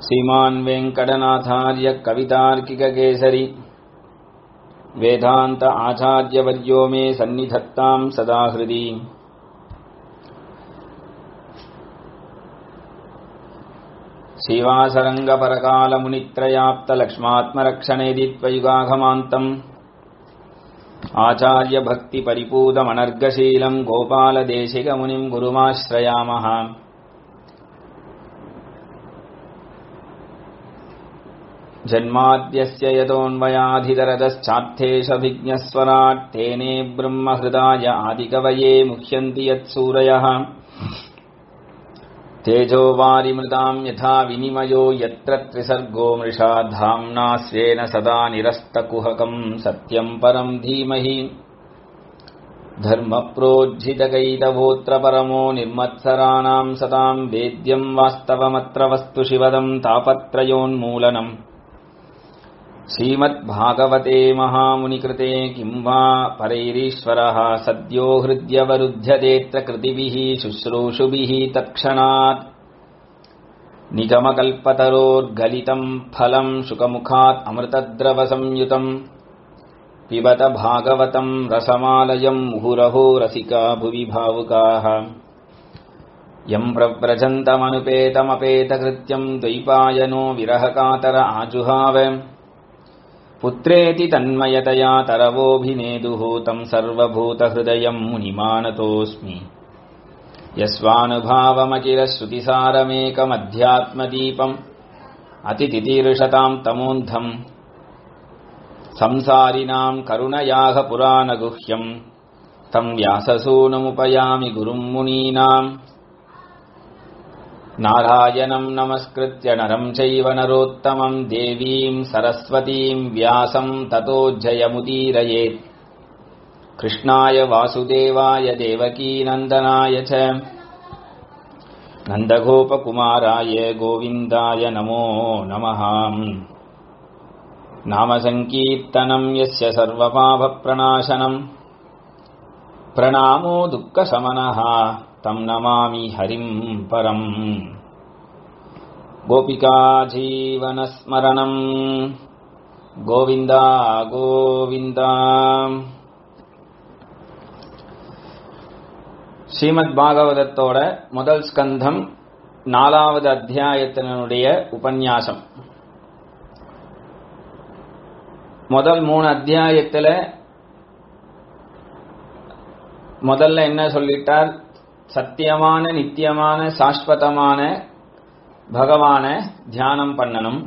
श्रीमान् वेङ्कटनाथार्य कवितार्किककेसरी वेदान्त आचार्यवर्यो मे सन्निधत्ताम् सदा हृदि श्रीवासरङ्गपरकालमुनित्रयाप्तलक्ष्मात्मरक्षणेदि त्वयुगाघमान्तम् आचार्यभक्तिपरिपूतमनर्गशीलम् गोपालदेशिकमुनिम् गुरुमाश्रयामः जन्माद्यस्य यतोऽन्वयाधितरदश्चार्थेषभिज्ञस्वराट् तेने ब्रह्महृदाय आदिकवये मुह्यन्ति यत्सूरयः तेजो वारिमृताम् यथा विनिमयो यत्र त्रिसर्गो मृषा धाम्ना स्वेन सदा निरस्तकुहकम् सत्यम् परम् धीमहि धर्मप्रोज्झितकैतवोऽत्र परमो निर्मत्सराणाम् सताम् वेद्यम् वास्तवमत्र वस्तु शिवदम् तापत्रयोन्मूलनम् श्रीमद्भागवते महामुनिकृते किम् वा परैरीश्वरः सद्यो हृद्यवरुध्यतेऽत्र कृतिभिः शुश्रूषुभिः तत्क्षणात् निगमकल्पतरोर्गलितम् फलम् शुकमुखात् अमृतद्रवसंयुतम् पिबत भागवतम् रसमालयम् मुहुरहो रसिका भुवि भावुकाः यम् प्रव्रजन्तमनुपेतमपेतकृत्यम् द्वैपायनो विरहकातर आजुहाव पुत्रेति तन्मयतया तरवोऽभिनेदुः तम् सर्वभूतहृदयम् मुनिमानतोऽस्मि यस्वानुभावमचिरश्रुतिसारमेकमध्यात्मदीपम् अतितितीर्षताम् तमोऽन्धम् संसारिणाम् करुणयाः पुराणगुह्यम् तम् व्याससूनमुपयामि गुरुम् मुनीनाम् नारायणम् नमस्कृत्य नरम् चैव नरोत्तमम् देवीम् सरस्वतीम् व्यासम् ततो जयमुदीरयेत् कृष्णाय वासुदेवाय देवकीनन्दनाय च नन्दगोपकुमाराय गोविन्दाय नमो नमः नामसङ्कीर्तनम् यस्य सर्वपापप्रणाशनम् प्रणामो दुःखशमनः तम् नमामि हरिम् परम् गोपिकाजीवनस्मरणम् गोविन्दा गोविन्दा ஸ்ரீமத் பாகவதத்தோட முதல் ஸ்கந்தம் நாலாவது அத்தியாயத்தினுடைய உபன்யாசம் முதல் மூணு அத்தியாயத்துல முதல்ல என்ன சொல்லிட்டார் சத்தியமான நித்தியமான சாஸ்வதமான பகவான தியானம் பண்ணணும்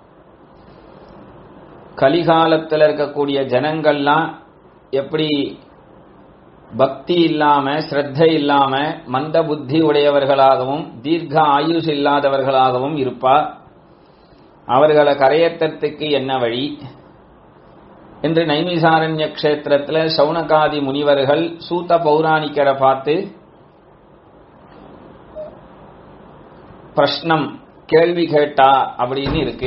கலிகாலத்தில் இருக்கக்கூடிய ஜனங்கள்லாம் எப்படி பக்தி இல்லாம ஸ்ரத்தை இல்லாம மந்த புத்தி உடையவர்களாகவும் தீர்க்க ஆயுஷ் இல்லாதவர்களாகவும் இருப்பா அவர்களை கரையேற்றத்துக்கு என்ன வழி என்று நைமிசாரண்ய கஷேத்திரத்தில் சவுனகாதி முனிவர்கள் சூத்த பௌராணிக்கரை பார்த்து பிரஷ்னம் கேள்வி கேட்டா அப்படின்னு இருக்கு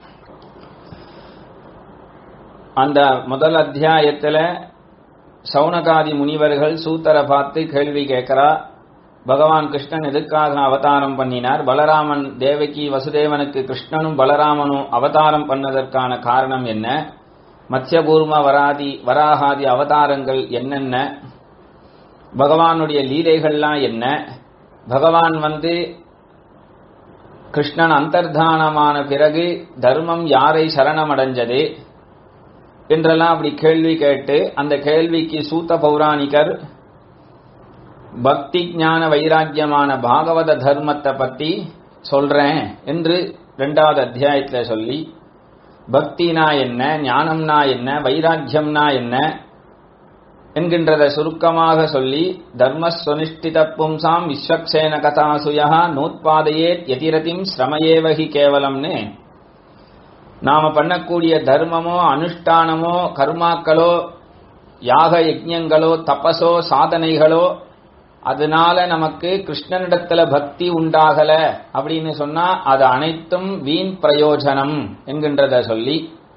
அந்த முதல் அத்தியாயத்தில் சவுனகாதி முனிவர்கள் சூத்தரை பார்த்து கேள்வி கேட்கிறா பகவான் கிருஷ்ணன் எதுக்காக அவதாரம் பண்ணினார் பலராமன் தேவகி வசுதேவனுக்கு கிருஷ்ணனும் பலராமனும் அவதாரம் பண்ணதற்கான காரணம் என்ன மத்யபூர்ம வராதி வராகாதி அவதாரங்கள் என்னென்ன பகவானுடைய லீலைகள்லாம் என்ன பகவான் வந்து கிருஷ்ணன் அந்தர்தானமான பிறகு தர்மம் யாரை சரணமடைஞ்சது என்றெல்லாம் அப்படி கேள்வி கேட்டு அந்த கேள்விக்கு சூத்த பௌராணிகர் பக்தி ஞான வைராக்கியமான பாகவத தர்மத்தை பத்தி சொல்றேன் என்று ரெண்டாவது அத்தியாயத்தில் சொல்லி பக்தினா என்ன ஞானம்னா என்ன வைராக்கியம்னா என்ன என்கின்றத சுருக்கமாக சொல்லி தர்மஸ்வனிஷ்டித பும்சாம் விஸ்வக்சேன கதாசுயா நூத்பாதையே எதிரதிம் ஸ்ரமயேவகி கேவலம்னு நாம பண்ணக்கூடிய தர்மமோ அனுஷ்டானமோ கர்மாக்களோ யாக யஜ்யங்களோ தபசோ சாதனைகளோ அதனால நமக்கு கிருஷ்ணனிடத்துல பக்தி உண்டாகல அப்படின்னு சொன்னா அது அனைத்தும் வீண் பிரயோஜனம் என்கின்றத சொல்லி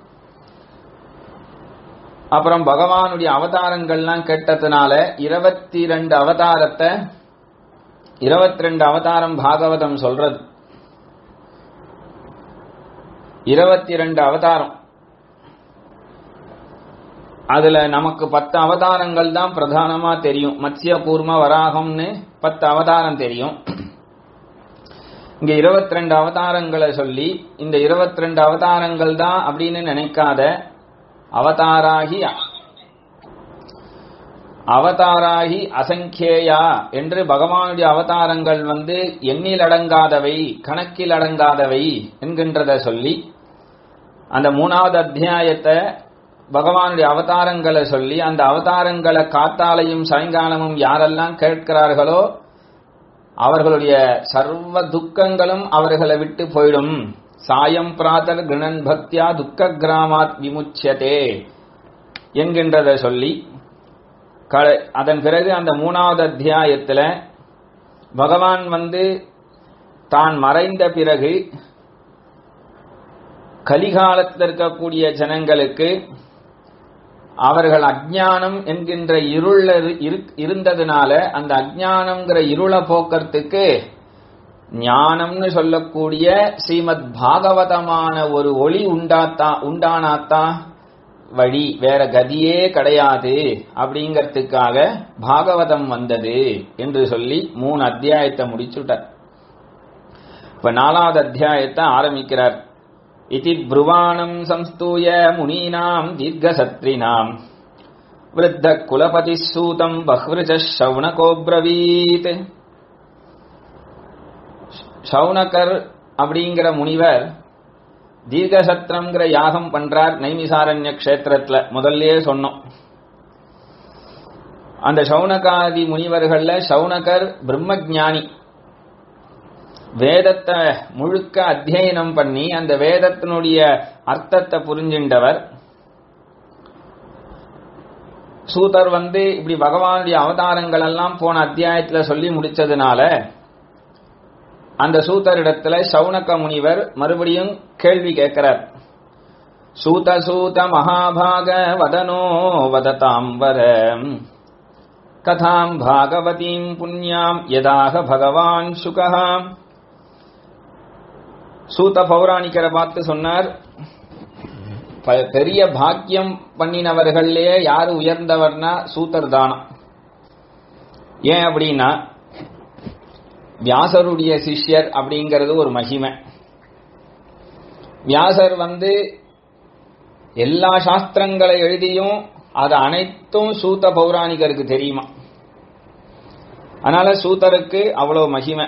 அப்புறம் பகவானுடைய அவதாரங்கள்லாம் கேட்டதுனால இருபத்தி ரெண்டு அவதாரத்தை இருபத்தி ரெண்டு அவதாரம் பாகவதம் சொல்றது இருபத்தி ரெண்டு அவதாரம் அதுல நமக்கு பத்து அவதாரங்கள் தான் பிரதானமா தெரியும் மத்ய கூர்ம வராகம்னு பத்து அவதாரம் தெரியும் இங்க இருபத்தி ரெண்டு அவதாரங்களை சொல்லி இந்த இருபத்தி ரெண்டு அவதாரங்கள் தான் அப்படின்னு நினைக்காத அவதாராகி அவதாராகி அசங்கேயா என்று பகவானுடைய அவதாரங்கள் வந்து எண்ணில் அடங்காதவை கணக்கில் அடங்காதவை என்கின்றத சொல்லி அந்த மூணாவது அத்தியாயத்தை பகவானுடைய அவதாரங்களை சொல்லி அந்த அவதாரங்களை காத்தாலையும் சாயங்காலமும் யாரெல்லாம் கேட்கிறார்களோ அவர்களுடைய சர்வ துக்கங்களும் அவர்களை விட்டு போயிடும் சாயம் பிராதர் கிணன் பக்தியா துக்க கிராமாத் விமுச்சியதே என்கின்றத சொல்லி அதன் பிறகு அந்த மூணாவது அத்தியாயத்தில் பகவான் வந்து தான் மறைந்த பிறகு கலிகாலத்தில் இருக்கக்கூடிய ஜனங்களுக்கு அவர்கள் அஜானம் என்கின்ற இருள இருந்ததுனால அந்த அஜானம்ங்கிற இருள போக்கறதுக்கு ஞானம்னு சொல்லக்கூடிய ஸ்ரீமத் பாகவதமான ஒரு ஒளி உண்டாத்தா உண்டானாத்தா வழி வேற கதியே கிடையாது அப்படிங்கறதுக்காக பாகவதம் வந்தது என்று சொல்லி மூணு அத்தியாயத்தை முடிச்சுட்டார் இப்ப நாலாவது அத்தியாயத்தை ஆரம்பிக்கிறார் इति ब्रुवाणम् संस्तूय मुनीनाम् दीर्घसत्रिणाम् वृद्धः कुलपतिः सूतम् बह्वृजः शौनकोब्रवीत् ஷவுனகர் அப்படிங்கிற முனிவர் தீர்க்கசத்திரம்ங்கிற யாகம் பண்றார் நைமிசாரண்ய கஷேத்திரத்துல முதல்லயே சொன்னோம் அந்த சௌனகாதி முனிவர்கள்ல சௌனகர் பிரம்மஜானி வேதத்தை முழுக்க அத்தியனம் பண்ணி அந்த வேதத்தினுடைய அர்த்தத்தை புரிஞ்சின்றவர் சூதர் வந்து இப்படி பகவானுடைய அவதாரங்கள் எல்லாம் போன அத்தியாயத்துல சொல்லி முடிச்சதுனால அந்த சூதரிடத்துல சௌனக முனிவர் மறுபடியும் கேள்வி கேட்கிறார் சூத சூத மகாபாக வதனோ வததாம் வர கதாம் பாகவதீம் புண்ணியாம் யதாக பகவான் சுகஹாம் சூத்த பௌராணிக்கரை பார்த்து சொன்னார் பெரிய பாக்கியம் பண்ணினவர்கள்லயே யாரு உயர்ந்தவர்னா சூத்தர் தானம் ஏன் அப்படின்னா வியாசருடைய சிஷ்யர் அப்படிங்கிறது ஒரு மகிமை வியாசர் வந்து எல்லா சாஸ்திரங்களை எழுதியும் அது அனைத்தும் சூத்த பௌராணிகருக்கு தெரியுமா அதனால சூத்தருக்கு அவ்வளவு மகிமை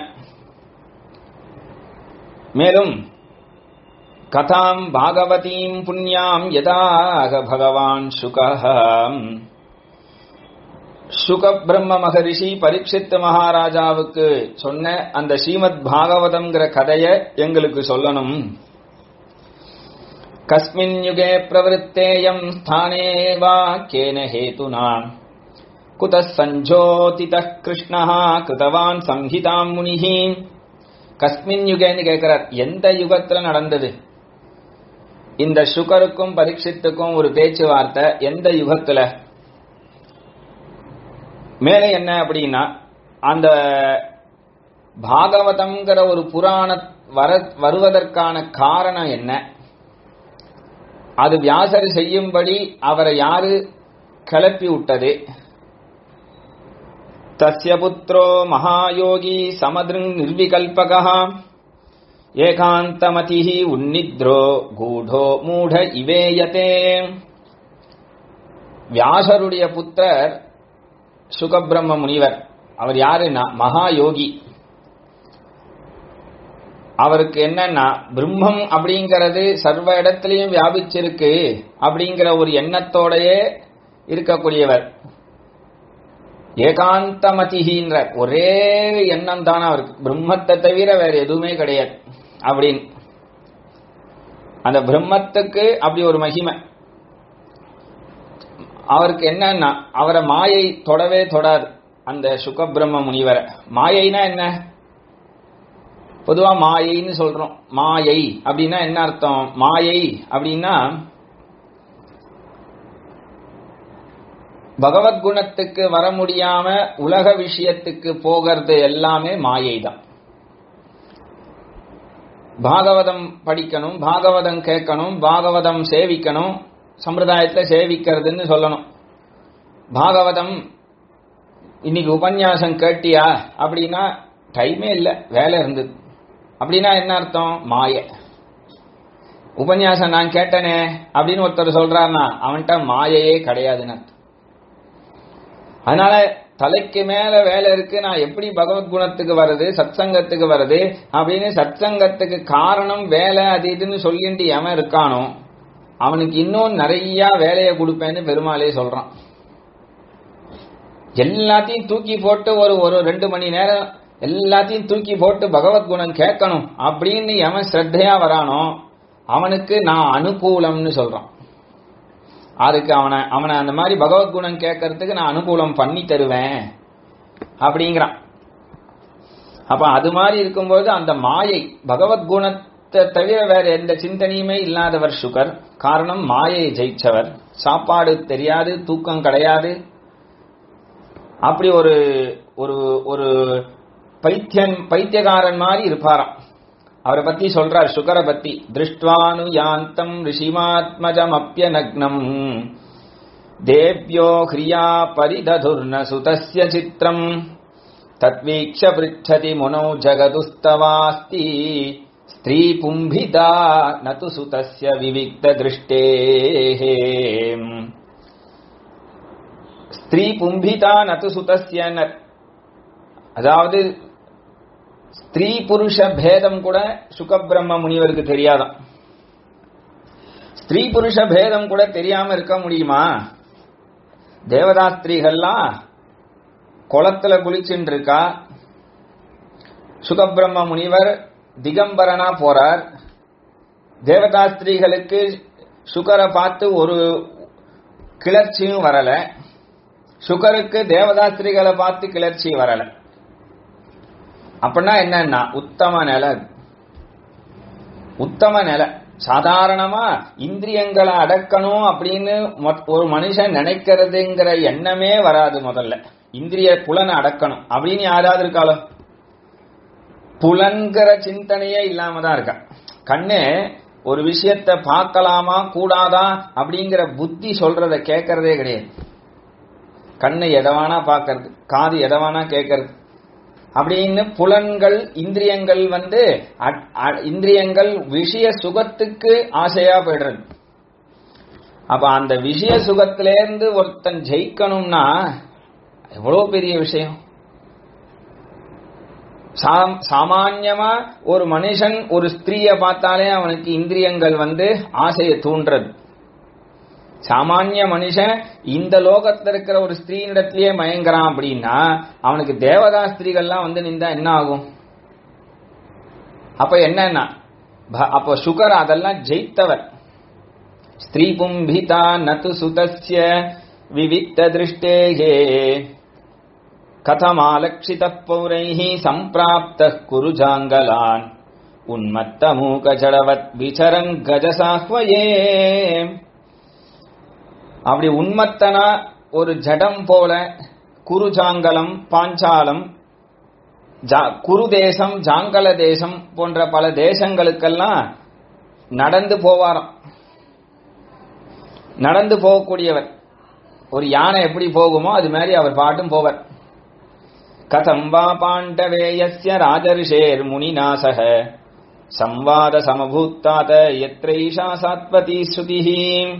மேலும் கதாம் பாகவதீம் புண்ணியாம் யதாக பகவான் சுகம் சுக பிரம்ம மகரிஷி பரீட்சித் மகாராஜாவுக்கு சொன்ன அந்த ஸ்ரீமத் பாகவதம்ங்கிற கதையை எங்களுக்கு சொல்லணும் கஸ்மின் யுகே பிரவருத்தேயம் ஸ்தானே வா கேன ஹேதுனா குத சஞ்சோதித கிருஷ்ணா கிருதவான் சம்ஹிதாம் முனிஹி கஸ்மின் யுகேன்னு கேட்கிறார் எந்த யுகத்துல நடந்தது இந்த சுகருக்கும் பரீட்சித்துக்கும் ஒரு பேச்சுவார்த்தை எந்த யுகத்துல மேலே என்ன அப்படின்னா அந்த பாகவதம்ங்கிற ஒரு புராண வர வருவதற்கான காரணம் என்ன அது வியாசர் செய்யும்படி அவரை யாரு கிளப்பி விட்டது தஸ்ய புத்திரோ மகாயோகி சமதிருங் நிர்விகல்பகா ஏகாந்தமதிः உன்னித்ரோ கூடோ மூட இவேயதே வியாசருடைய புத்திரர் சுகபிரம்ம முனிவர் அவர் யாருன்னா மகாயோகி அவருக்கு என்னன்னா பிரம்மம் அப்படிங்கிறது சர்வ இடத்திலையும் வியாபிச்சிருக்கு அப்படிங்கிற ஒரு எண்ணத்தோடயே இருக்கக்கூடியவர் ஏகாந்தமதிகின்ற ஒரே எண்ணம் தானே அவருக்கு பிரம்மத்தை தவிர வேற எதுவுமே கிடையாது அப்படின்னு அந்த பிரம்மத்துக்கு அப்படி ஒரு மகிமை அவருக்கு என்னன்னா அவரை மாயை தொடவே தொடாது அந்த சுகபிரம்ம முனிவரை மாயைனா என்ன பொதுவா மாயைன்னு சொல்றோம் மாயை அப்படின்னா என்ன அர்த்தம் மாயை அப்படின்னா பகவத்குணத்துக்கு வர முடியாம உலக விஷயத்துக்கு போகிறது எல்லாமே மாயை தான் பாகவதம் படிக்கணும் பாகவதம் கேட்கணும் பாகவதம் சேவிக்கணும் சம்பிரதாயத்துல சேவிக்கிறதுன்னு சொல்லணும் பாகவதம் இன்னைக்கு உபன்யாசம் கேட்டியா அப்படின்னா டைமே இல்லை வேலை இருந்தது அப்படின்னா என்ன அர்த்தம் மாய உபன்யாசம் நான் கேட்டனே அப்படின்னு ஒருத்தர் சொல்றாருன்னா அவன்கிட்ட மாயையே கிடையாதுன்னு அர்த்தம் அதனால தலைக்கு மேல வேலை இருக்கு நான் எப்படி பகவத் குணத்துக்கு வருது சத்சங்கத்துக்கு வருது அப்படின்னு சத்சங்கத்துக்கு காரணம் வேலை அது இதுன்னு சொல்லிட்டு எவன் இருக்கானோ அவனுக்கு இன்னும் நிறைய வேலையை கொடுப்பேன்னு பெருமாளே சொல்றான் எல்லாத்தையும் தூக்கி போட்டு ஒரு ஒரு ரெண்டு மணி நேரம் எல்லாத்தையும் தூக்கி போட்டு பகவத் குணம் கேட்கணும் அப்படின்னு எவன் ஸ்ரத்தையா வரானோ அவனுக்கு நான் அனுகூலம்னு சொல்றான் அதுக்கு அவனை அவனை அந்த மாதிரி பகவத் குணம் கேட்கறதுக்கு நான் அனுகூலம் பண்ணி தருவேன் அப்படிங்கிறான் அப்ப அது மாதிரி இருக்கும்போது அந்த மாயை பகவத் குணத்தை தவிர வேற எந்த சிந்தனையுமே இல்லாதவர் சுகர் காரணம் மாயை ஜெயிச்சவர் சாப்பாடு தெரியாது தூக்கம் கிடையாது அப்படி ஒரு ஒரு ஒரு பைத்தியன் பைத்தியகாரன் மாதிரி இருப்பாராம் அவரை பத்தி சொல்றார் சுகரை பத்தி திருஷ்டுவானு யாந்தம் ரிஷிமாத்மஜம் அப்பியநக்னம் தேவ்யோ ஹிரியா பரிததுர்ன சுதஸ்ய சித்திரம் தத்வீக்ஷ பிருச்சதி முனௌ ஜகதுஸ்தவாஸ்தி ஸ்திரீ பும்பிதா நது சுதஸ்ய விவிக்த திருஷ்டேஹே ஸ்திரீ பும்பிதா நது சுதஸ்ய அதாவது ஸ்திரீ புருஷ பேதம் கூட சுகபிரம்ம முனிவருக்கு தெரியாதாம் ஸ்திரீ புருஷ பேதம் கூட தெரியாம இருக்க முடியுமா தேவதாஸ்திரிகள்லாம் குளத்துல குளிச்சுட்டு இருக்கா சுகபிரம்ம முனிவர் திகம்பரனா போறார் தேவதாஸ்திரிகளுக்கு சுகரை பார்த்து ஒரு கிளர்ச்சியும் வரல சுகருக்கு தேவதாஸ்திரிகளை பார்த்து கிளர்ச்சி வரல அப்படின்னா என்னன்னா உத்தம நிலை உத்தம நிலை சாதாரணமா இந்திரியங்களை அடக்கணும் அப்படின்னு ஒரு மனுஷன் நினைக்கிறதுங்கிற எண்ணமே வராது முதல்ல இந்திரிய புலனை அடக்கணும் அப்படின்னு யாராவது இருக்காளோ புலன்கிற சிந்தனையே இல்லாம தான் இருக்கா கண்ணு ஒரு விஷயத்த பார்க்கலாமா கூடாதா அப்படிங்கிற புத்தி சொல்றத கேட்கறதே கிடையாது கண்ணு எதவானா பார்க்கறது காது எதவானா கேட்கறது அப்படின்னு புலன்கள் இந்திரியங்கள் வந்து இந்திரியங்கள் விஷய சுகத்துக்கு ஆசையா போயிடுறது அப்ப அந்த விஷய சுகத்திலேருந்து ஒருத்தன் ஜெயிக்கணும்னா எவ்வளவு பெரிய விஷயம் சாமான்யமா ஒரு மனுஷன் ஒரு ஸ்திரீய பார்த்தாலே அவனுக்கு இந்திரியங்கள் வந்து ஆசையை தூண்டுறது சாமானிய மனுஷன் இந்த லோகத்துல இருக்கிற ஒரு ஸ்திரீனிடத்திலேயே மயங்குறான் அப்படின்னா அவனுக்கு தேவதா ஸ்திரீகள்லாம் வந்து நின்றா என்ன ஆகும் அப்ப என்னன்னா அப்ப சுகர் அதெல்லாம் ஜெயித்தவர் ஸ்திரீ பும்பிதா நது சுதஸ்ய விவிக்த திருஷ்டேகே கதமாலட்சித பௌரைः சம்பிராப்த குருஜாங்கலான் உன்மத்த மூக ஜடவத் விசரன் கஜசாஹ்வயே அப்படி உன்மத்தனா ஒரு ஜடம் போல குருஜாங்கலம் பாஞ்சாலம் குரு தேசம் ஜாங்கல தேசம் போன்ற பல தேசங்களுக்கெல்லாம் நடந்து போவாராம் நடந்து போகக்கூடியவர் ஒரு யானை எப்படி போகுமோ அது மாதிரி அவர் பாட்டும் போவர் கதம் வா பாண்டவேயஸ்ய ராஜரிஷேர் முனிநாசக சம்வாத சமபூத்தாத எத்ரைஷா சாத்வதி ஸ்ருதிஹி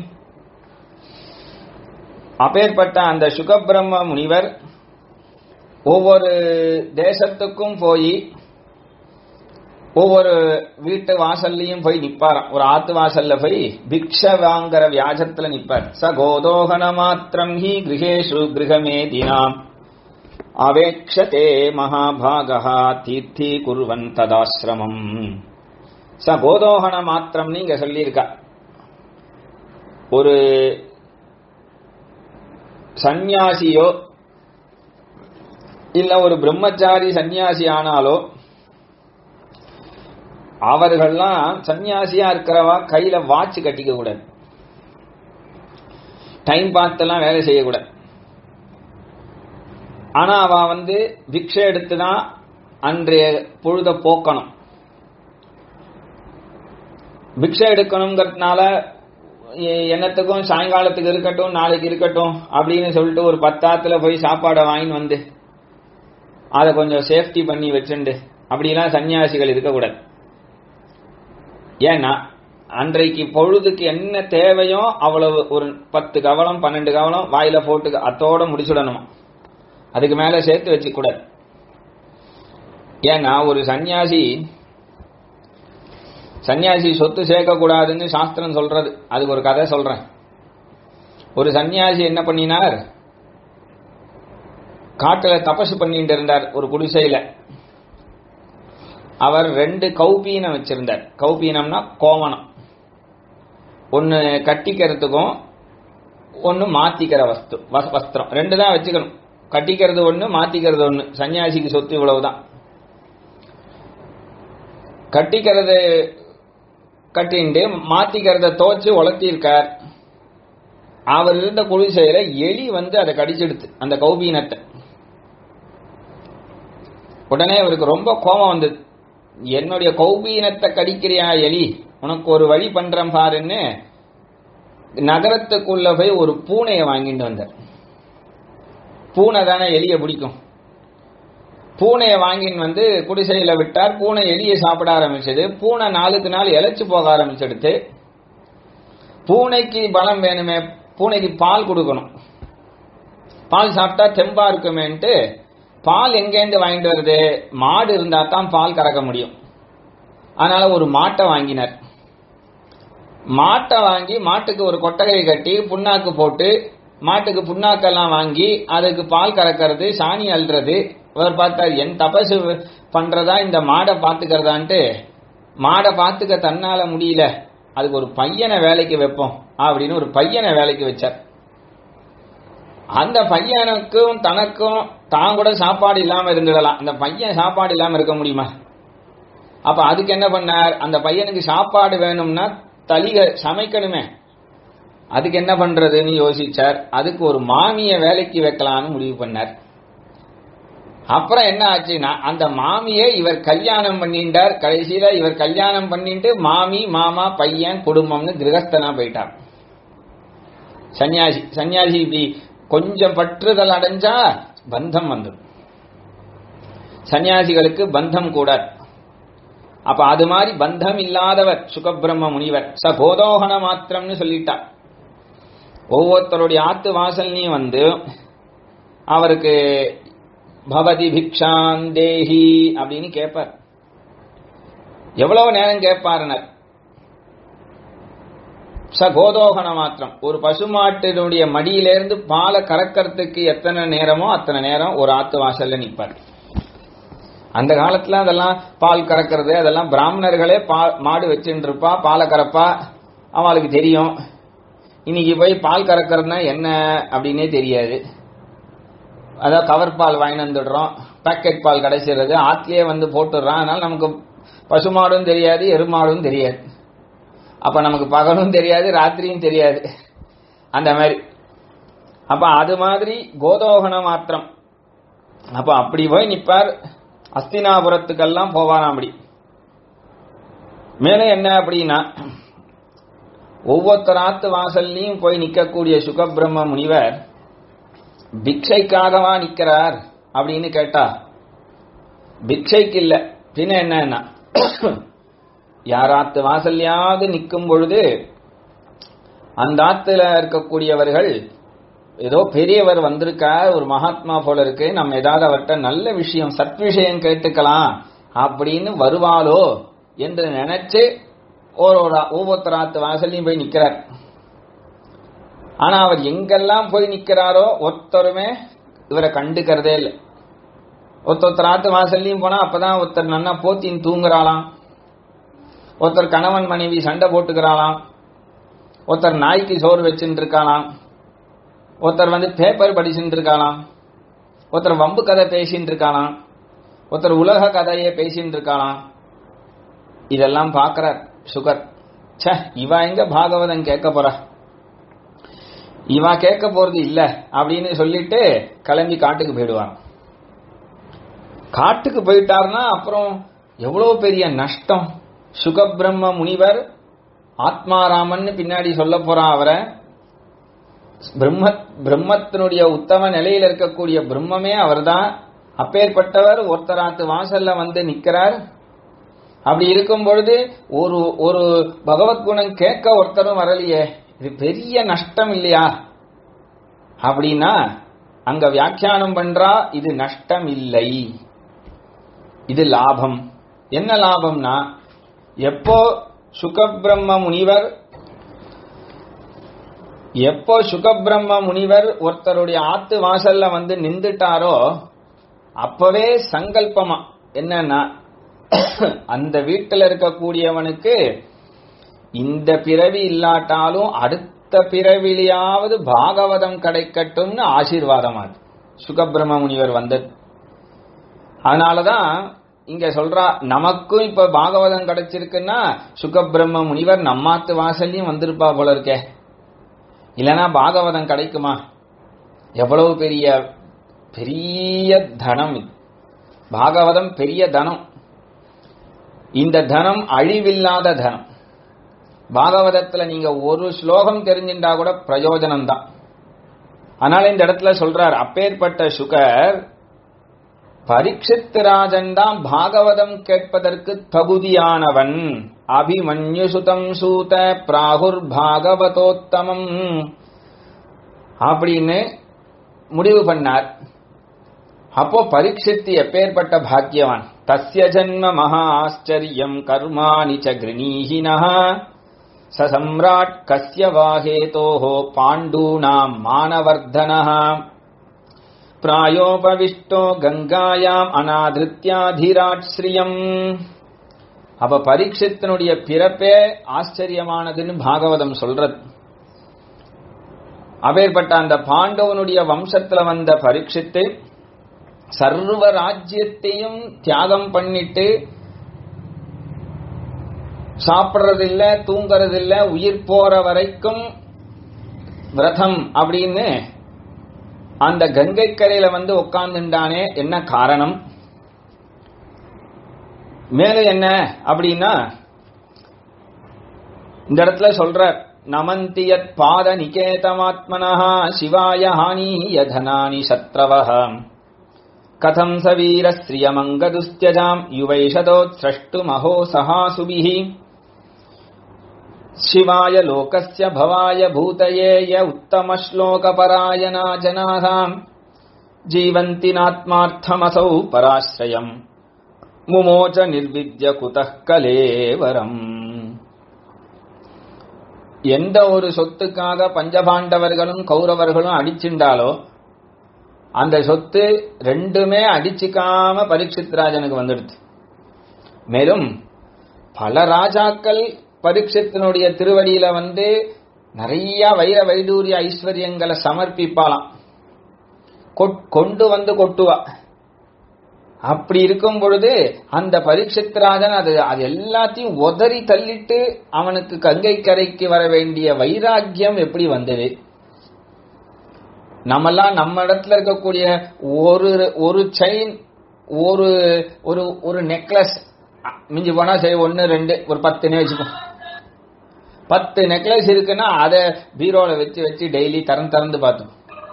அப்பேற்பட்ட அந்த சுகபிரம்ம முனிவர் ஒவ்வொரு தேசத்துக்கும் போய் ஒவ்வொரு வீட்டு வாசல்லையும் போய் நிப்பாராம் ஒரு ஆத்து வாசல்ல போய் பிக்ஷ வாங்குற வியாஜத்துல நிப்பார் ச கோதோகன மாத்திரம் ஹி கிரகேஷு கிரகமேதினாம் அவேக்ஷதே மகாபாகா தீர்த்தி குருவன் ததாசிரமம் ச கோதோகன மாத்திரம் இங்க சொல்லியிருக்கா ஒரு சந்நியாசியோ இல்ல ஒரு பிரம்மச்சாரி சந்நியாசி ஆனாலோ அவர்கள்லாம் சன்னியாசியா இருக்கிறவா கையில வாட்ச் கட்டிக்க கூடாது டைம் பார்த்தெல்லாம் வேலை செய்யக்கூடாது ஆனா அவ வந்து பிக்ஷை எடுத்துதான் அன்றைய பொழுத போக்கணும் பிக்ஷை எடுக்கணுங்கிறதுனால எ- என்னத்துக்கும் சாயங்காலத்துக்கு இருக்கட்டும் நாளைக்கு இருக்கட்டும் அப்படின்னு சொல்லிட்டு ஒரு பத்தாத்துல போய் சாப்பாடை வாங்கின்னு வந்து அதை கொஞ்சம் சேஃப்டி பண்ணி வச்சுண்டு அப்படிலாம் சன்னியாசிகள் இருக்கக்கூடாது ஏன்னா அன்றைக்கு பொழுதுக்கு என்ன தேவையோ அவ்வளவு ஒரு பத்து கவலம் பன்னெண்டு கவலம் வாயில போட்டு அத்தோட முடிச்சுடணுமா அதுக்கு மேல சேர்த்து வச்சுக்க கூடாது ஏன்னா ஒரு சன்னியாசி சன்னியாசி சொத்து சேர்க்க கூடாதுன்னு சாஸ்திரம் சொல்றது அதுக்கு ஒரு கதை சொல்றேன் ஒரு சன்னியாசி என்ன பண்ணினார் காட்டுல தபசு பண்ணிட்டு இருந்தார் ஒரு குடிசையில அவர் ரெண்டு கௌபீனம் வச்சிருந்தார் கௌபீனம்னா கோவணம் ஒன்னு கட்டிக்கிறதுக்கும் ஒன்னு மாத்திக்கிற வஸ்து வஸ்- வஸ்திரம் ரெண்டு தான் வச்சுக்கணும் கட்டிக்கிறது ஒண்ணு மாத்திக்கிறது ஒண்ணு சன்னியாசிக்கு சொத்து இவ்வளவுதான் கட்டிக்கிறது கட்டிண்டு மாத்திக்கிறத தோச்சு உலர்த்தியிருக்கார் அவர் இருந்த குடிசையில எலி வந்து அதை கடிச்செடுத்து அந்த கௌபீனத்தை உடனே அவருக்கு ரொம்ப கோபம் வந்தது என்னுடைய கௌபீனத்தை கடிக்கிறியா எலி உனக்கு ஒரு வழி பண்றேன் பாருன்னு நகரத்துக்குள்ள போய் ஒரு பூனையை வாங்கிட்டு வந்தார் பூனை தானே எலியை பிடிக்கும் பூனையை வாங்கின்னு வந்து குடிசையில விட்டார் பூனை எலியை சாப்பிட ஆரம்பிச்சது பூனை நாளுக்கு நாள் இழைச்சு போக ஆரம்பிச்செடுத்து பூனைக்கு பலம் வேணுமே பூனைக்கு பால் கொடுக்கணும் பால் சாப்பிட்டா தெம்பா இருக்குமேன்ட்டு பால் எங்கேருந்து வாங்கிட்டு வருது மாடு இருந்தா தான் பால் கறக்க முடியும் அதனால ஒரு மாட்டை வாங்கினார் மாட்டை வாங்கி மாட்டுக்கு ஒரு கொட்டகை கட்டி புண்ணாக்கு போட்டு மாட்டுக்கு புண்ணாக்கெல்லாம் வாங்கி அதுக்கு பால் கறக்கிறது சாணி அள்ளுறது இவர் பார்த்தார் என் தபசு பண்றதா இந்த மாடை பாத்துக்கிறதான்ட்டு மாடை பாத்துக்க தன்னால முடியல அதுக்கு ஒரு பையனை வேலைக்கு வைப்போம் அப்படின்னு ஒரு பையனை வேலைக்கு வச்சார் அந்த பையனுக்கும் தனக்கும் தான் கூட சாப்பாடு இல்லாம இருந்துடலாம் அந்த பையன் சாப்பாடு இல்லாம இருக்க முடியுமா அப்ப அதுக்கு என்ன பண்ணார் அந்த பையனுக்கு சாப்பாடு வேணும்னா தலிக சமைக்கணுமே அதுக்கு என்ன பண்றதுன்னு யோசிச்சார் அதுக்கு ஒரு மாமிய வேலைக்கு வைக்கலாம்னு முடிவு பண்ணார் அப்புறம் என்ன ஆச்சுன்னா அந்த மாமியை இவர் கல்யாணம் பண்ணிட்டார் கடைசியில இவர் கல்யாணம் பண்ணிட்டு மாமி மாமா பையன் குடும்பம்னு கிரகஸ்தனா போயிட்டார் சன்னியாசி சன்னியாசி இப்படி கொஞ்சம் பற்றுதல் அடைஞ்சா பந்தம் வந்துடும் சன்னியாசிகளுக்கு பந்தம் கூடாது அப்ப அது மாதிரி பந்தம் இல்லாதவர் சுகபிரம்ம முனிவர் ச கோதோகன மாத்திரம்னு சொல்லிட்டார் ஒவ்வொருத்தருடைய ஆத்து வாசல்லையும் வந்து அவருக்கு பவதி பிக்ஷாந்தேஹி அப்படின்னு கேட்பார் எவ்வளவு நேரம் கேட்பாருனர் ச கோதோகன மாத்திரம் ஒரு பசுமாட்டினுடைய மடியிலிருந்து பாலை கறக்கறதுக்கு எத்தனை நேரமோ அத்தனை நேரம் ஒரு ஆத்து வாசல்ல நிற்பார் அந்த காலத்துல அதெல்லாம் பால் கறக்கிறது அதெல்லாம் பிராமணர்களே பா- மாடு வச்சுட்டு இருப்பா பாலை கறப்பா அவளுக்கு தெரியும் இன்னைக்கு போய் பால் கறக்கிறதுனா என்ன அப்படின்னே தெரியாது அதான் கவர் பால் வாங்கிட்டு வந்துடுறோம் பாக்கெட் பால் கிடைச்சிடுறது ஆத்திலேயே வந்து போட்டுடுறான் அதனால நமக்கு பசுமாடும் தெரியாது எருமாடும் தெரியாது அப்ப நமக்கு பகலும் தெரியாது ராத்திரியும் தெரியாது அந்த மாதிரி அப்ப அது மாதிரி கோதோகன மாத்திரம் அப்ப அப்படி போய் நிப்பார் அஸ்தினாபுரத்துக்கெல்லாம் போவாராம் அப்படி மேலே என்ன அப்படின்னா ஒவ்வொருத்தர் ஆத்து வாசல்லையும் போய் நிக்கக்கூடிய சுகபிரம்ம முனிவர் பிக்ஷைக்காகவா நிக்கிறார் அப்படின்னு கேட்டா பிக்ஷைக்கு இல்ல பின்ன என்னன்னா யாராத்து வாசல்லையாவது நிற்கும் பொழுது அந்த ஆத்துல இருக்கக்கூடியவர்கள் ஏதோ பெரியவர் வந்திருக்கார் ஒரு மகாத்மா போல இருக்கு நம்ம ஏதாவது அவர்கிட்ட நல்ல விஷயம் சத் விஷயம் கேட்டுக்கலாம் அப்படின்னு வருவாளோ என்று நினைச்சு ஒரு ஒரு ஒவ்வொருத்தர் ஆத்து வாசல்லையும் போய் நிக்கிறார் ஆனா அவர் எங்கெல்லாம் போய் நிக்கிறாரோ ஒருத்தருமே இவரை கண்டுக்கிறதே இல்லை ஒருத்தர் ஆத்து வாசல்லையும் போனா அப்பதான் ஒருத்தர் நன்னா போத்தின்னு தூங்குறாளாம் ஒருத்தர் கணவன் மனைவி சண்டை போட்டுக்கிறாளாம் ஒருத்தர் நாய்க்கு சோறு வச்சுட்டு இருக்காளாம் ஒருத்தர் வந்து பேப்பர் படிச்சுட்டு இருக்காளாம் ஒருத்தர் வம்பு கதை பேசிட்டு இருக்காளாம் ஒருத்தர் உலக கதையை பேசிட்டு இருக்காளாம் இதெல்லாம் பார்க்கிறார் சுகர் ச்சே இவ எங்க பாகவதம் கேட்க போறா இவ கேட்க போறது இல்ல அப்படின்னு சொல்லிட்டு கிளம்பி காட்டுக்கு போயிடுவான் காட்டுக்கு போயிட்டாருன்னா அப்புறம் எவ்வளவு பெரிய நஷ்டம் சுகபிரம்ம முனிவர் ஆத்மாராமன் பின்னாடி சொல்ல போறான் அவரை பிரம்ம பிரம்மத்தினுடைய உத்தம நிலையில் இருக்கக்கூடிய பிரம்மமே அவர்தான் அப்பேற்பட்டவர் ஒருத்தராத்து வாசல்ல வந்து நிக்கிறார் அப்படி இருக்கும் பொழுது ஒரு ஒரு பகவத்குணம் கேட்க ஒருத்தரும் வரலையே இது பெரிய நஷ்டம் இல்லையா அப்படின்னா அங்க வியாக்கியானம் பண்றா இது நஷ்டம் இல்லை இது லாபம் என்ன லாபம்னா எப்போ சுகபிரம்ம முனிவர் எப்போ சுகபிரம்ம முனிவர் ஒருத்தருடைய ஆத்து வாசல்ல வந்து நின்றுட்டாரோ அப்பவே சங்கல்பமா என்னன்னா அந்த வீட்டில் இருக்கக்கூடியவனுக்கு இந்த பிறவி இல்லாட்டாலும் அடுத்த பிறவிலையாவது பாகவதம் கிடைக்கட்டும்னு ஆசீர்வாதம் அது சுகபிரம்ம முனிவர் வந்தது அதனாலதான் இங்க சொல்றா நமக்கும் இப்ப பாகவதம் கிடைச்சிருக்குன்னா சுகபிரம்ம முனிவர் நம்மாத்து வாசல்லையும் வந்திருப்பா போல இருக்கே இல்லனா பாகவதம் கிடைக்குமா எவ்வளவு பெரிய பெரிய தனம் இது பாகவதம் பெரிய தனம் இந்த தனம் அழிவில்லாத தனம் பாகவதத்துல நீங்க ஒரு ஸ்லோகம் தெரிஞ்சின்றா கூட பிரயோஜனம் தான் அதனால இந்த இடத்துல சொல்றார் அப்பேற்பட்ட சுகர் பரீட்சித் ராஜன் தான் பாகவதம் கேட்பதற்கு தகுதியானவன் அபிமன்யு சுதம் சூத பிராகுர் பாகவதோத்தமம் அப்படின்னு முடிவு பண்ணார் அப்போ பரீட்சித்து எப்பேற்பட்ட பாக்கியவான் தஸ்ய ஜன்ம மகா ஆச்சரியம் கர்மாணி ச கிருணீஹினः ச சம்ராட் கஸ்ய வாஹேதோஹோ பாண்டூனாம் மானவர்தனः பிராயோபவிஷ்டோ கங்காயாம் அநாதிருத்யாதிராட் ஸ்ரீயம் அப்ப பரீட்சித்தினுடைய பிறப்பே ஆச்சரியமானதுன்னு பாகவதம் சொல்றது அப்பேற்பட்ட அந்த பாண்டவனுடைய வம்சத்துல வந்த பரீட்சித்து சர்வ ராஜ்யத்தையும் தியாகம் பண்ணிட்டு சாப்பிடுறதில்ல தூங்கறதில்ல உயிர் போற வரைக்கும் விரதம் அப்படின்னு அந்த கங்கை கரையில வந்து உட்கார்ந்துட்டானே என்ன காரணம் மேலும் என்ன அப்படின்னா இந்த இடத்துல சொல்ற நமந்தியத் பாத நிகேதமாத்மனா சிவாய ஹானீய தனானி சத்ரவஹ கதம் ச வீரஸ்திரியமங்கதுஸ்தியஜாம் யுவைஷதோத்ஸ்ரஷ்டுமஹோ சஹாசுபிः शिवाय लोकस्य भवाय भूतये य उत्तमश्लोकपरायणा जनाः जीवन्ति नात्मार्थमसौ पराश्रयम् मुमोच निर्विद्य कुतः कलेवरम् எந்த ஒரு சொத்துக்காக பஞ்சபாண்டவர்களும் கௌரவர்களும் அடிச்சுண்டாலோ அந்த சொத்து ரெண்டுமே அடிச்சுக்காம பரீட்சித் ராஜனுக்கு வந்துடுது மேலும் பல ராஜாக்கள் பரீட்சத்தினுடைய திருவடியில வந்து நிறைய வைர வைடூரிய ஐஸ்வர்யங்களை சமர்ப்பிப்பாளாம் கொண்டு வந்து கொட்டுவா அப்படி இருக்கும் பொழுது அந்த பரீட்சித்ராஜன் அது அது எல்லாத்தையும் உதறி தள்ளிட்டு அவனுக்கு கங்கை கரைக்கு வர வேண்டிய வைராக்கியம் எப்படி வந்தது நம்மெல்லாம் நம்ம இடத்துல இருக்கக்கூடிய ஒரு ஒரு செயின் ஒரு ஒரு ஒரு நெக்லஸ் மிஞ்சி போனா சரி ஒன்னு ரெண்டு ஒரு பத்துன்னு வச்சுக்கோ பத்து நெக்லஸ் இருக்குன்னா அதை பீரோல வச்சு வச்சு டெய்லி திறந்து திறந்து பார்த்தோம்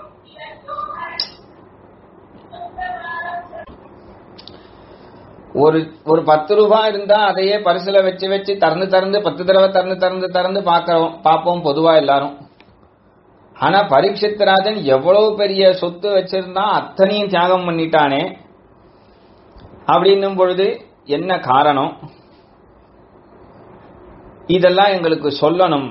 ஒரு ஒரு பத்து ரூபாய் இருந்தா அதையே பரிசுல வச்சு வச்சு திறந்து திறந்து பத்து தடவை திறந்து திறந்து திறந்து பார்க்கிறோம் பார்ப்போம் பொதுவா எல்லாரும் ஆனா பரீட்சித் ராஜன் எவ்வளவு பெரிய சொத்து வச்சிருந்தா அத்தனையும் தியாகம் பண்ணிட்டானே அப்படின்னும் பொழுது என்ன காரணம் இதெல்லாம் எங்களுக்கு சொல்லணும்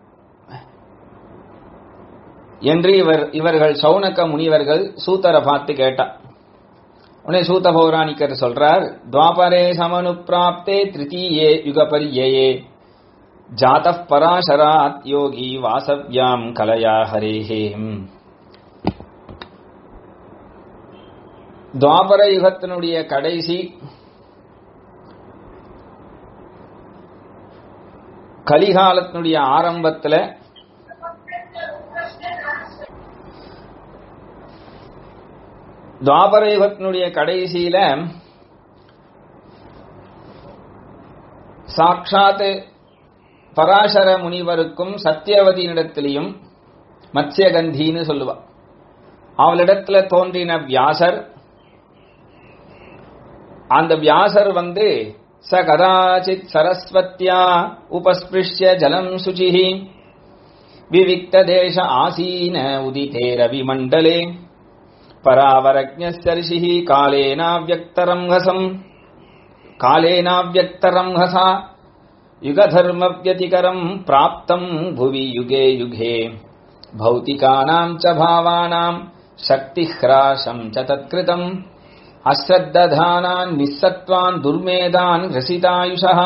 என்று இவர் இவர்கள் சௌனக்க முனிவர்கள் சூத்தரை பார்த்து கேட்டா உடனே சூத்த பௌராணிக்கர் சொல்றார் துவாபரே சமனு பிராப்தே திருத்தீயே யுகபரியே ஜாத பராசராத் யோகி வாசவ்யாம் கலையா ஹரேஹே துவாபர யுகத்தினுடைய கடைசி கலிகாலத்தினுடைய ஆரம்பத்துல துவாபர யுகத்தினுடைய கடைசியில சாட்சாத் பராசர முனிவருக்கும் சத்தியவதியினிடத்திலையும் மத்ஸ்யகந்தின்னு சொல்லுவா அவளிடத்துல தோன்றின வியாசர் அந்த வியாசர் வந்து ச கதாச்சித் சரஸ்வத்யா உபஸ்பிருஷ்ய ஜலம் சுச்சிஹி விவிக்த தேச ஆசீன உதிதே ரவிமண்டலே பராவரஜ்ஞர்ஷிः காலேனாவ்யக்தரம்ஹசம் காலேனாவ்யக்தரம்ஹசா யுகதர்மவ்யதிகரம் பிராப்தம் புவி யுகே யுகே भौतिकानाम् च भावानाम् शक्तिह्रासम् च तत्कृतम् अश्रद्धधानान् निःसत्त्वान् दुर्मेधान् रसितायुषः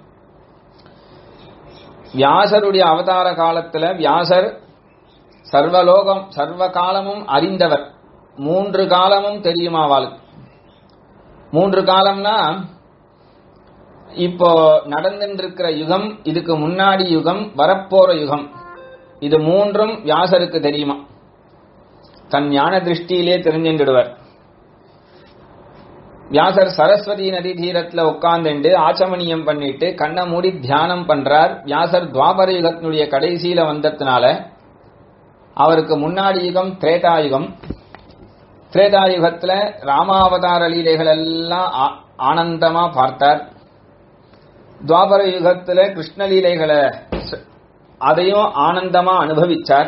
வியாசருடைய அவதார காலத்துல வியாசர் சர்வலோகம் சர்வ காலமும் அறிந்தவர் மூன்று காலமும் தெரியுமா அவளுக்கு மூன்று காலம்னா இப்போ நடந்துட்டு இருக்கிற யுகம் இதுக்கு முன்னாடி யுகம் வரப்போற யுகம் இது மூன்றும் வியாசருக்கு தெரியுமா தன் ஞான திருஷ்டியிலே தெரிஞ்சின்றுடுவர் வியாசர் சரஸ்வதி நதி தீரத்துல உட்கார்ந்துண்டு ஆச்சமணியம் பண்ணிட்டு கண்ணை மூடி தியானம் பண்றார் வியாசர் துவாபர யுகத்தினுடைய கடைசியில வந்ததுனால அவருக்கு முன்னாடி யுகம் திரேதா யுகம் திரேதா யுகத்துல ராமாவதார லீலைகள் எல்லாம் ஆ- ஆனந்தமா பார்த்தார் துவாபர யுகத்துல கிருஷ்ணலீலைகளை ச- அதையும் ஆனந்தமா அனுபவிச்சார்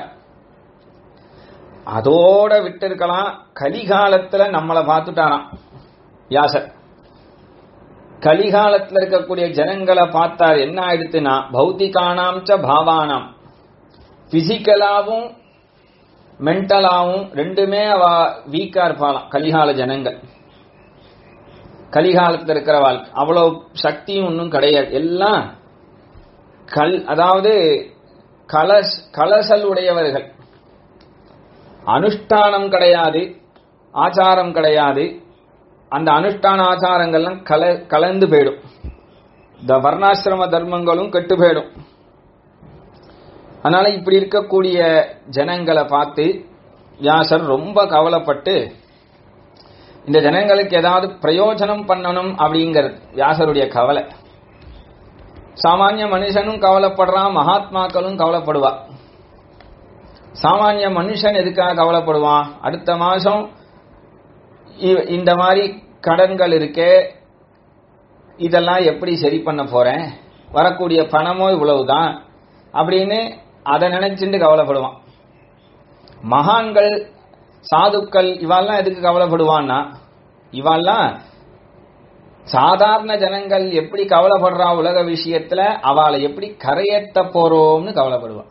அதோட விட்டு இருக்கலாம் கலிகாலத்துல நம்மளை பார்த்துட்டாராம் வியாசர் கலிகாலத்துல இருக்கக்கூடிய ஜனங்களை பார்த்தார் என்ன ஆயிடுத்துன்னா பௌத்திகானாம் ச பாவானாம் பிசிக்கலாவும் மென்டலாவும் ரெண்டுமே அவ வீக்கா இருப்பாளாம் கலிகால ஜனங்கள் கலிகாலத்துல இருக்கிற வாழ்க்கை அவ்வளவு சக்தியும் ஒன்றும் கிடையாது எல்லாம் கல் அதாவது கலஸ் கலசல் உடையவர்கள் அனுஷ்டானம் கிடையாது ஆச்சாரம் கிடையாது அந்த அனுஷ்டான ஆச்சாரங்கள்லாம் கல கலந்து போயிடும் இந்த வர்ணாசிரம தர்மங்களும் கெட்டு போயிடும் அதனால இப்படி இருக்கக்கூடிய ஜனங்களை பார்த்து வியாசர் ரொம்ப கவலைப்பட்டு இந்த ஜனங்களுக்கு ஏதாவது பிரயோஜனம் பண்ணணும் அப்படிங்கிறது வியாசருடைய கவலை சாமானிய மனுஷனும் கவலைப்படுறான் மகாத்மாக்களும் கவலைப்படுவா சாமானிய மனுஷன் எதுக்காக கவலைப்படுவான் அடுத்த மாசம் இ- இந்த மாதிரி கடன்கள் இருக்கே இதெல்லாம் எப்படி சரி பண்ண போறேன் வரக்கூடிய பணமோ இவ்வளவுதான் அப்படின்னு அதை நினைச்சுட்டு கவலைப்படுவான் மகான்கள் சாதுக்கள் இவாள்லாம் எதுக்கு கவலைப்படுவான்னா இவாள்லாம் சாதாரண ஜனங்கள் எப்படி கவலைப்படுறா உலக விஷயத்துல அவளை எப்படி கரையேத்த போறோம்னு கவலைப்படுவான்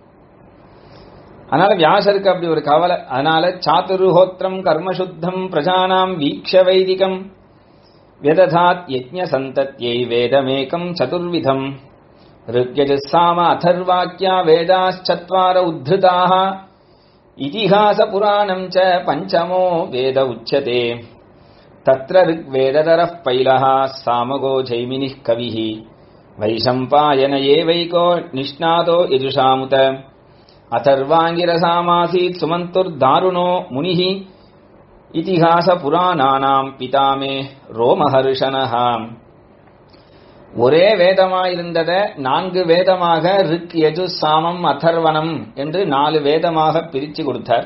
அதனால வியாசருக்கு அப்படி ஒரு கவலை அதனால சாதுருஹோத்திரம் கர்மசுத்தம் பிரஜானாம் வீக்ஷ வைதிகம் व्यदधात् यज्ञसन्तत्यै वेदमेकम् चतुर्विधम् ऋग्यजुस्साम अथर्वाक्या वेदाश्चत्वार उद्धृताः इतिहासपुराणम् च पञ्चमो वेद उच्यते तत्र ऋग्वेदधरः पैलः सामगो जैमिनिः कविः वैशम्पायन एवैको निष्णातो यजुषामुत अथर्वाङ्गिरसामासीत् सुमन्तुर्दारुणो मुनिः இதிகாச புராணானாம் பிதாமே ரோமஹர்ஷனஹா ஒரே வேதமாயிருந்தத நான்கு வேதமாக ரிக் யஜு சாமம் அதர்வனம் என்று நாலு வேதமாக பிரிச்சு கொடுத்தார்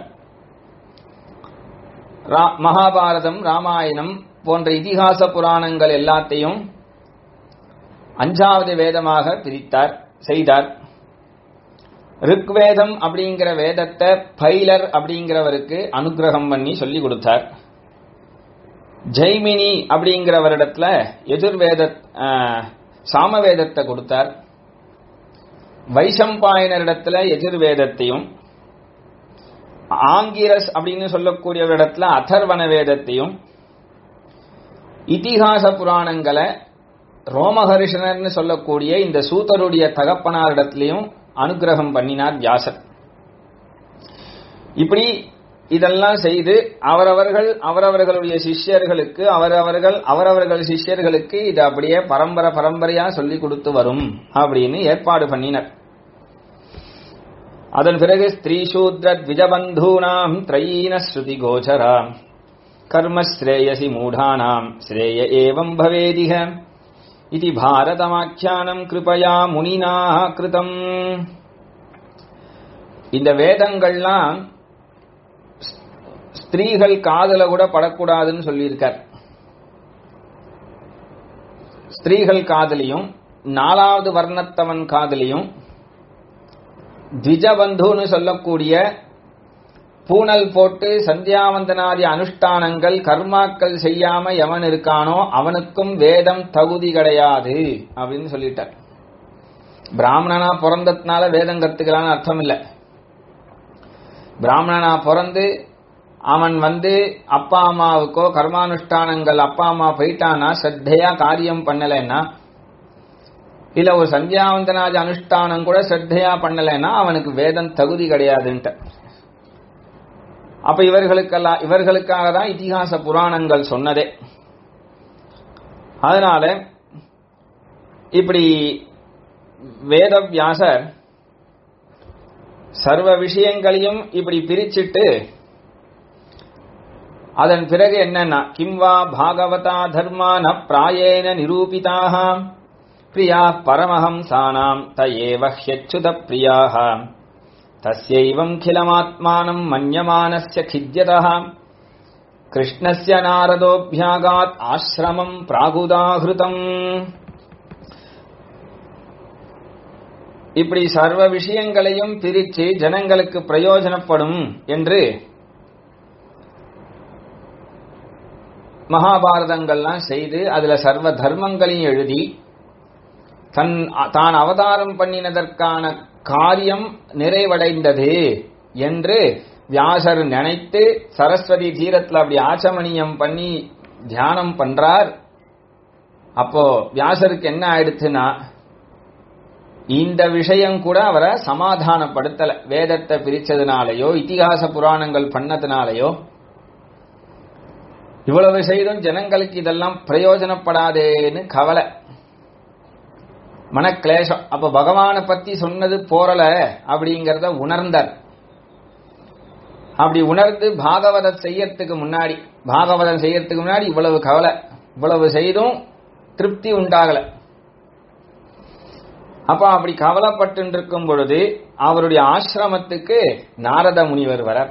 ரா- மகாபாரதம் ராமாயணம் போன்ற இதிகாச புராணங்கள் எல்லாத்தையும் அஞ்சாவது வேதமாக பிரித்தார் செய்தார் ரிக்வேதம் அப்படிங்கிற வேதத்தை பைலர் அப்படிங்கிறவருக்கு அனுகிரகம் பண்ணி சொல்லி கொடுத்தார் ஜெய்மினி அப்படிங்கிறவரிடத்துல எதிர்வேத ஆஹ், சாமவேதத்தை கொடுத்தார் வைசம்பாயனரிடத்துல எதிர்வேதத்தையும் ஆங்கிரஸ் அப்படின்னு சொல்லக்கூடியவரிடத்துல அதர்வன வேதத்தையும் இதிகாச புராணங்களை ரோமஹர்ஷனர்னு சொல்லக்கூடிய இந்த சூதருடைய தகப்பனாரிடத்திலையும் அனுகிரகம் பண்ணினார் வியாசர் இப்படி இதெல்லாம் செய்து அவரவர்கள் அவரவர்களுடைய சிஷ்யர்களுக்கு அவரவர்கள் அவரவர்கள் சிஷ்யர்களுக்கு இது அப்படியே பரம்பரை பரம்பரையா சொல்லி கொடுத்து வரும் அப்படின்னு ஏற்பாடு பண்ணினர் அதன் பிறகு ஸ்திரீ சூத்ர த்விஜபந்தூனாம் திரையீன ஸ்ருதி கோச்சராம் கர்ம ஸ்ரேயசி மூடானாம் ஸ்ரேய ஏவம் பவேதிக இது பாரதமாக்கியானம் கிருபயா முனினா கிருதம் இந்த வேதங்கள்லாம் ஸ்திரீகள் காதல கூட படக்கூடாதுன்னு சொல்லியிருக்கார் ஸ்திரீகள் காதலியும் நாலாவது வர்ணத்தவன் காதலியும் த்விஜபந்துன்னு சொல்லக்கூடிய பூனல் போட்டு சந்தியாவந்தனாதி அனுஷ்டானங்கள் கர்மாக்கள் செய்யாம எவன் இருக்கானோ அவனுக்கும் வேதம் தகுதி கிடையாது அப்படின்னு சொல்லிட்டார் பிராமணனா பிறந்ததுனால வேதம் கத்துக்கலான்னு அர்த்தம் இல்லை பிராமணனா பிறந்து அவன் வந்து அப்பா அம்மாவுக்கோ கர்மானுஷ்டானங்கள் அப்பா அம்மா போயிட்டானா ஸ்ரத்தையா காரியம் பண்ணலைன்னா இல்ல ஒரு சந்தியாவந்தனாதி அனுஷ்டானம் கூட ஸ்ரத்தையா பண்ணலைன்னா அவனுக்கு வேதம் தகுதி கிடையாதுன்ட்டு அப்ப இவர்களுக்கெல்லாம் இவர்களுக்காக தான் இதிகாச புராணங்கள் சொன்னதே அதனால இப்படி வேதவியாசர் சர்வ விஷயங்களையும் இப்படி பிரிச்சிட்டு அதன் பிறகு என்னன்னா கிம்வா பாகவதா தர்மான பிராயேன நிரூபிதாக பிரியா பரமஹம்சானாம் தயேவ ஹ்யச்சுத பிரியாக தஸ்யைவம் கிலமாத்மானம் மன்யமானஸ்ய கித்யதः கிருஷ்ணஸ்ய நாரதோபியாகாத் ஆசிரமம் பிராகுதாகிருதம் இப்படி சர்வ விஷயங்களையும் பிரித்து ஜனங்களுக்கு பிரயோஜனப்படும் என்று மகாபாரதங்கள்லாம் செய்து அதுல சர்வ தர்மங்களையும் எழுதி தன் தான் அவதாரம் பண்ணினதற்கான காரியம் நிறைவடைந்தது என்று வியாசர் நினைத்து சரஸ்வதி தீரத்துல அப்படி ஆச்சமணியம் பண்ணி தியானம் பண்றார் அப்போ வியாசருக்கு என்ன ஆயிடுச்சுன்னா இந்த விஷயம் கூட அவரை சமாதானப்படுத்தல வேதத்தை பிரிச்சதுனாலயோ இத்திகாச புராணங்கள் பண்ணதுனாலயோ இவ்வளவு செய்தும் ஜனங்களுக்கு இதெல்லாம் பிரயோஜனப்படாதேன்னு கவலை மனக்லேசம் அப்ப பகவானை பத்தி சொன்னது போறல அப்படிங்கறத உணர்ந்தார் அப்படி உணர்ந்து பாகவதம் செய்யறதுக்கு முன்னாடி பாகவதம் செய்யறதுக்கு முன்னாடி இவ்வளவு கவலை இவ்வளவு செய்தும் திருப்தி உண்டாகல அப்ப அப்படி கவலைப்பட்டு இருக்கும் பொழுது அவருடைய ஆசிரமத்துக்கு நாரத முனிவர் வர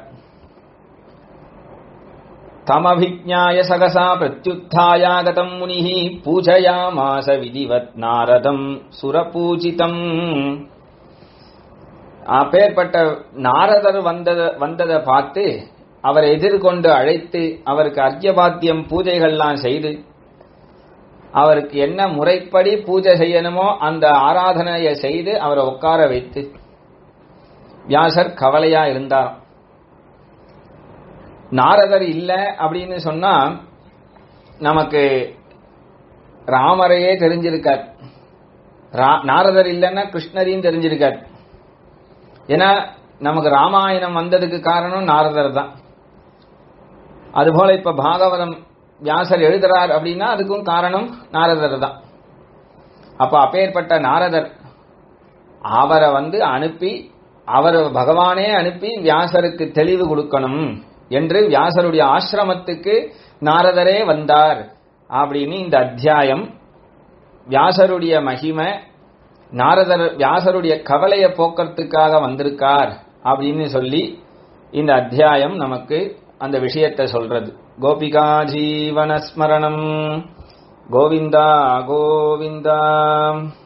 தமபிஜாய சகசா பிரத்யுத்தாயாகதம் முனி பூஜயாமாச விதிவத் நாரதம் சுரபூஜிதம் அப்பேற்பட்ட நாரதர் வந்தத வந்ததை பார்த்து அவர் எதிர்கொண்டு அழைத்து அவருக்கு அர்க்கியபாத்தியம் பூஜைகள்லாம் செய்து அவருக்கு என்ன முறைப்படி பூஜை செய்யணுமோ அந்த ஆராதனையை செய்து அவரை உட்கார வைத்து வியாசர் கவலையா இருந்தார் நாரதர் இல்ல அப்படின்னு சொன்னா நமக்கு ராமரையே தெரிஞ்சிருக்கார் நாரதர் இல்லைன்னா கிருஷ்ணரையும் தெரிஞ்சிருக்கார் ஏன்னா நமக்கு ராமாயணம் வந்ததுக்கு காரணம் நாரதர் தான் அதுபோல இப்ப பாகவதம் வியாசர் எழுதுறார் அப்படின்னா அதுக்கும் காரணம் நாரதர் தான் அப்ப அப்பேற்பட்ட நாரதர் அவரை வந்து அனுப்பி அவர் பகவானே அனுப்பி வியாசருக்கு தெளிவு கொடுக்கணும் என்று வியாசருடைய ஆசிரமத்துக்கு நாரதரே வந்தார் அப்படின்னு இந்த அத்தியாயம் வியாசருடைய மகிமை நாரதர் வியாசருடைய கவலையை போக்குறதுக்காக வந்திருக்கார் அப்படின்னு சொல்லி இந்த அத்தியாயம் நமக்கு அந்த விஷயத்தை சொல்றது கோபிகா ஜீவனஸ்மரணம் கோவிந்தா கோவிந்தா